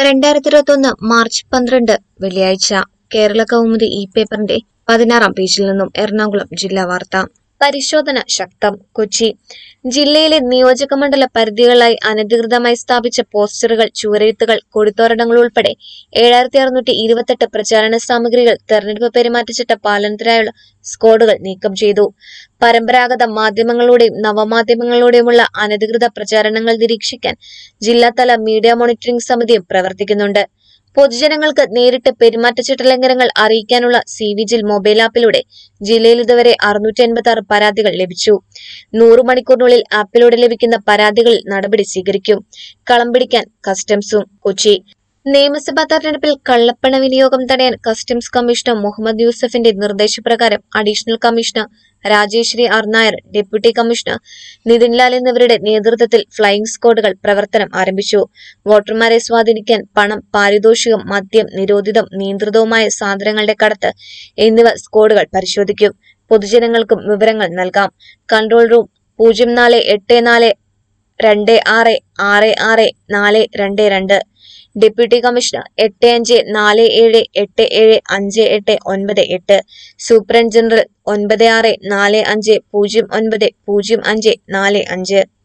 രണ്ടായിരത്തി ഇരുപത്തൊന്ന് മാർച്ച് പന്ത്രണ്ട് വെള്ളിയാഴ്ച കേരള കൗമുദി ഇ പേപ്പറിന്റെ പതിനാറാം പേജിൽ നിന്നും എറണാകുളം ജില്ലാ വാർത്ത പരിശോധന ശക്തം കൊച്ചി ജില്ലയിലെ നിയോജകമണ്ഡല പരിധികളായി അനധികൃതമായി സ്ഥാപിച്ച പോസ്റ്ററുകൾ ചുവരെഴുത്തുകൾ കൊടിത്തോരണങ്ങൾ ഉൾപ്പെടെ ഏഴായിരത്തി അറുന്നൂറ്റി ഇരുപത്തെട്ട് പ്രചാരണ സാമഗ്രികൾ തെരഞ്ഞെടുപ്പ് പെരുമാറ്റച്ചട്ട പാലനത്തിനായുള്ള സ്ക്വാഡുകൾ നീക്കം ചെയ്തു പരമ്പരാഗത മാധ്യമങ്ങളുടെയും നവമാധ്യമങ്ങളുടെയുമുള്ള അനധികൃത പ്രചാരണങ്ങൾ നിരീക്ഷിക്കാൻ ജില്ലാതല മീഡിയ മോണിറ്ററിംഗ് സമിതിയും പ്രവർത്തിക്കുന്നുണ്ട് പൊതുജനങ്ങൾക്ക് നേരിട്ട് പെരുമാറ്റച്ചട്ട ലംഘനങ്ങൾ അറിയിക്കാനുള്ള സി വിജിൽ മൊബൈൽ ആപ്പിലൂടെ ജില്ലയിൽ ഇതുവരെ അറുന്നൂറ്റി അൻപത്തി ആറ് പരാതികൾ ലഭിച്ചു നൂറ് മണിക്കൂറിനുള്ളിൽ ആപ്പിലൂടെ ലഭിക്കുന്ന പരാതികളിൽ നടപടി സ്വീകരിക്കും കളം പിടിക്കാൻ കസ്റ്റംസും കൊച്ചി നിയമസഭാ തെരഞ്ഞെടുപ്പിൽ കള്ളപ്പണ വിനിയോഗം തടയാൻ കസ്റ്റംസ് കമ്മീഷണർ മുഹമ്മദ് യൂസഫിന്റെ നിർദ്ദേശപ്രകാരം additional commissioner Rajeswari R Nair deputy commissioner Nithin Lal എന്നിവരുടെ നേതൃത്വത്തിൽ ഫ്ലൈയിംഗ് സ്ക്വാഡുകൾ പ്രവർത്തനം ആരംഭിച്ചു വോട്ടർമാരെ സ്വാധീനിക്കാൻ പണം പാരിതോഷികം മദ്യം നിരോധിതം നിയന്ത്രിതവുമായ സാധനങ്ങളുടെ കടത്ത് എന്നിവ സ്ക്വാഡുകൾ പരിശോധിക്കും പൊതുജനങ്ങൾക്കും വിവരങ്ങൾ നൽകാം കൺട്രോൾ റൂം പൂജ്യം നാല് എട്ട് നാല് രണ്ട് ആറ് ആറ് ആറ് നാല് രണ്ട് രണ്ട് ഡെപ്യൂട്ടി കമ്മീഷണർ എട്ട് അഞ്ച് നാല് ഏഴ് എട്ട് ഏഴ് അഞ്ച് എട്ട് ഒൻപത് എട്ട് സൂപ്രണ്ട് ജനറൽ ഒൻപത് ആറ് നാല് അഞ്ച് പൂജ്യം ഒൻപത് പൂജ്യം അഞ്ച് നാല് അഞ്ച്